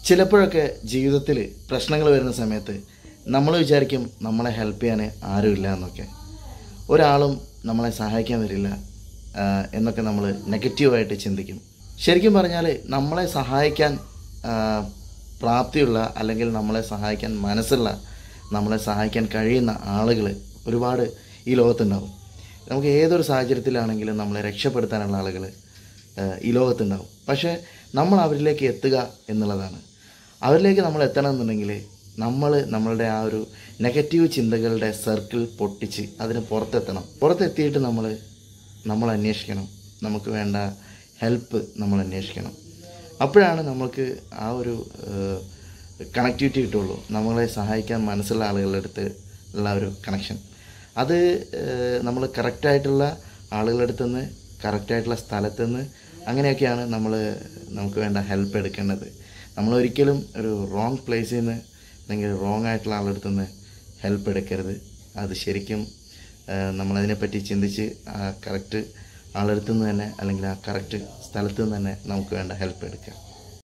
ചിലപ്പോഴൊക്കെ ജീവിതത്തിൽ പ്രശ്നങ്ങൾ വരുന്ന സമയത്ത് നമ്മൾ വിചാരിക്കും നമ്മളെ ഹെൽപ്പ് ചെയ്യാൻ ആരുമില്ല എന്നൊക്കെ ഒരാളും നമ്മളെ സഹായിക്കാൻ വരില്ല ആ, എന്നൊക്കെ നമ്മൾ നെഗറ്റീവായിട്ട് ചിന്തിക്കും ശരിക്കും പറഞ്ഞാൽ നമ്മളെ സഹായിക്കാൻ ആ, പ്രാപ്തിയുള്ള അല്ലെങ്കിൽ നമ്മളെ സഹായിക്കാൻ മനസ്സുള്ള നമ്മളെ സഹായിക്കാൻ കഴിയുന്ന ആളുകൾ ഒരുപാട് ഈ ലോകത്തുണ്ടാവും നമുക്ക് ഏതൊരു സാഹചര്യത്തിലാണെങ്കിലും നമ്മളെ രക്ഷപ്പെടുത്താനുള്ള ആളുകൾ ഈ ലോകത്തുണ്ടാവും പക്ഷേ നമ്മൾ അവരിലേക്ക് എത്തുക എന്നുള്ളതാണ് അവരിലേക്ക് നമ്മൾ എത്തണം എന്നുണ്ടെങ്കിൽ നമ്മൾ നമ്മളുടെ ആ ഒരു നെഗറ്റീവ് ചിന്തകളുടെ സർക്കിൾ പൊട്ടിച്ച് അതിന് പുറത്തെത്തണം പുറത്തെത്തിയിട്ട് നമ്മൾ നമ്മൾ അന്വേഷിക്കണം നമുക്ക് വേണ്ട ഹെൽപ്പ് നമ്മൾ അന്വേഷിക്കണം അപ്പോഴാണ് നമ്മൾക്ക് ആ ഒരു കണക്ടിവിറ്റി കിട്ടുള്ളൂ നമ്മളെ സഹായിക്കാൻ മനസ്സുള്ള ആളുകളുടെ അടുത്ത് ഉള്ള ഒരു കണക്ഷൻ അത് നമ്മൾ കറക്റ്റായിട്ടുള്ള ആളുകളുടെ അടുത്ത് നിന്ന് കറക്റ്റായിട്ടുള്ള സ്ഥലത്ത് നിന്ന് അങ്ങനെയൊക്കെയാണ് നമ്മൾ നമുക്ക് വേണ്ട ഹെൽപ്പ് എടുക്കേണ്ടത് നമ്മൾ ഒരിക്കലും ഒരു റോങ് പ്ലേസിൽ നിന്ന് അല്ലെങ്കിൽ റോങ് ആയിട്ടുള്ള ആളുടെ അടുത്ത് നിന്ന് ഹെൽപ്പ് എടുക്കരുത് അത് ശരിക്കും ആ, നമ്മളതിനെപ്പറ്റി ചിന്തിച്ച് ആ കറക്റ്റ് ആളെടുത്തു നിന്ന് തന്നെ അല്ലെങ്കിൽ ആ കറക്റ്റ് സ്ഥലത്ത് നിന്ന് തന്നെ നമുക്ക് വേണ്ട ഹെൽപ്പ് എടുക്കാം